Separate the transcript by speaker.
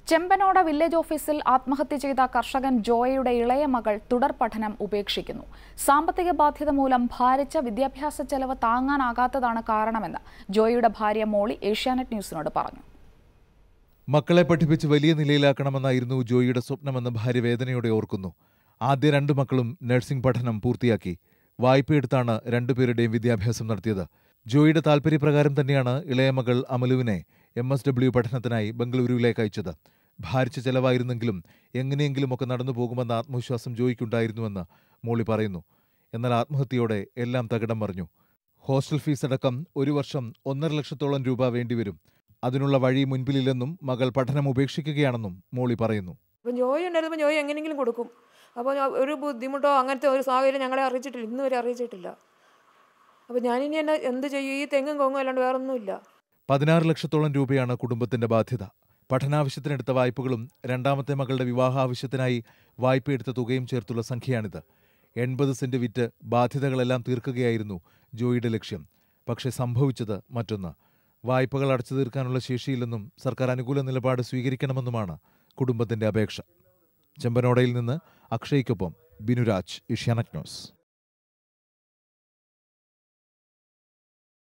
Speaker 1: ചെമ്പനോട village ഓഫീസിൽ ആത്മഹത്യ ചെയ്ത കർഷകൻ ജോയയുടെ ഇളയ മകൾ തുടർ പഠനം ഉപേക്ഷിക്കുന്നു സാമ്പത്തിക ബാധ്യത മൂലം ഭാരിച്ച വിദ്യാഭ്യാസ ചെലവ് താങ്ങാനാകാത്തതാണ് കാരണമെന്ന് ജോയയുടെ ഭാര്യ മോളി ഏഷ്യാനെറ്റ് ന്യൂസിനോട് പറഞ്ഞു
Speaker 2: മക്കളെ പഠിപ്പിച്ച് വലിയ നിലയിലാക്കണമെന്നായിരുന്നു ജോയിയുടെ സ്വപ്നമെന്ന് ഭാര്യ വേദനയോടെ ഓർക്കുന്നു ആദ്യ രണ്ടു മക്കളും നഴ്സിംഗ് പഠനം പൂർത്തിയാക്കി വായ്പയെടുത്താണ് രണ്ടുപേരുടെയും വിദ്യാഭ്യാസം നടത്തിയത് ജോയിയുടെ താൽപര്യപ്രകാരം തന്നെയാണ് ഇളയ മകൾ അമലുവിനെ എം എസ് ഡബ്ല്യു പഠനത്തിനായി ബംഗളൂരുവിലേക്ക് അയച്ചത് ഭാരിച്ച ചെലവായിരുന്നെങ്കിലും എങ്ങനെയെങ്കിലുമൊക്കെ നടന്നു പോകുമെന്ന ആത്മവിശ്വാസം ജോയിക്കുണ്ടായിരുന്നുവെന്ന് മോളി പറയുന്നു എന്നാൽ ആത്മഹത്യയോടെ എല്ലാം തകിടം മറിഞ്ഞു ഹോസ്റ്റൽ ഫീസ് അടക്കം ഒരു വർഷം ഒന്നര ലക്ഷത്തോളം രൂപ വേണ്ടിവരും അതിനുള്ള വഴി മുൻപിലില്ലെന്നും മകൾ പഠനം ഉപേക്ഷിക്കുകയാണെന്നും മോളി പറയുന്നു
Speaker 3: അപ്പം ജോയി ഉണ്ടായിരുന്നപ്പോൾ ജോയി എങ്ങനെയെങ്കിലും കൊടുക്കും അപ്പോൾ ഞാൻ ഒരു ബുദ്ധിമുട്ടോ അങ്ങനത്തെ ഒരു സാഹചര്യം ഞങ്ങളെ അറിയിച്ചിട്ടില്ല ഇന്ന് വരെ അറിയിച്ചിട്ടില്ല അപ്പോൾ ഞാനിനി എന്നെ എന്ത് ചെയ്യും ഈ തെങ്ങും കൊങ്ങും അല്ലാണ്ട് വേറെ ഒന്നുമില്ല
Speaker 2: പതിനാറ് ലക്ഷത്തോളം രൂപയാണ് കുടുംബത്തിന്റെ ബാധ്യത പഠനാവശ്യത്തിനെടുത്ത വായ്പകളും രണ്ടാമത്തെ മകളുടെ വിവാഹാവശ്യത്തിനായി വായ്പയെടുത്ത തുകയും ചേർത്തുള്ള സംഖ്യയാണിത് എൺപത് സെന്റ് വിറ്റ് ബാധ്യതകളെല്ലാം തീർക്കുകയായിരുന്നു ജോയിയുടെ ലക്ഷ്യം പക്ഷേ സംഭവിച്ചത് മറ്റൊന്ന് വായ്പകൾ അടച്ചു തീർക്കാനുള്ള ശേഷിയില്ലെന്നും സർക്കാർ അനുകൂല നിലപാട് സ്വീകരിക്കണമെന്നുമാണ് കുടുംബത്തിന്റെ അപേക്ഷ ചെമ്പനോടയിൽ നിന്ന് അക്ഷയ്ക്കൊപ്പം ബിനുരാജ് ഏഷ്യാനെറ്റ് ന്യൂസ്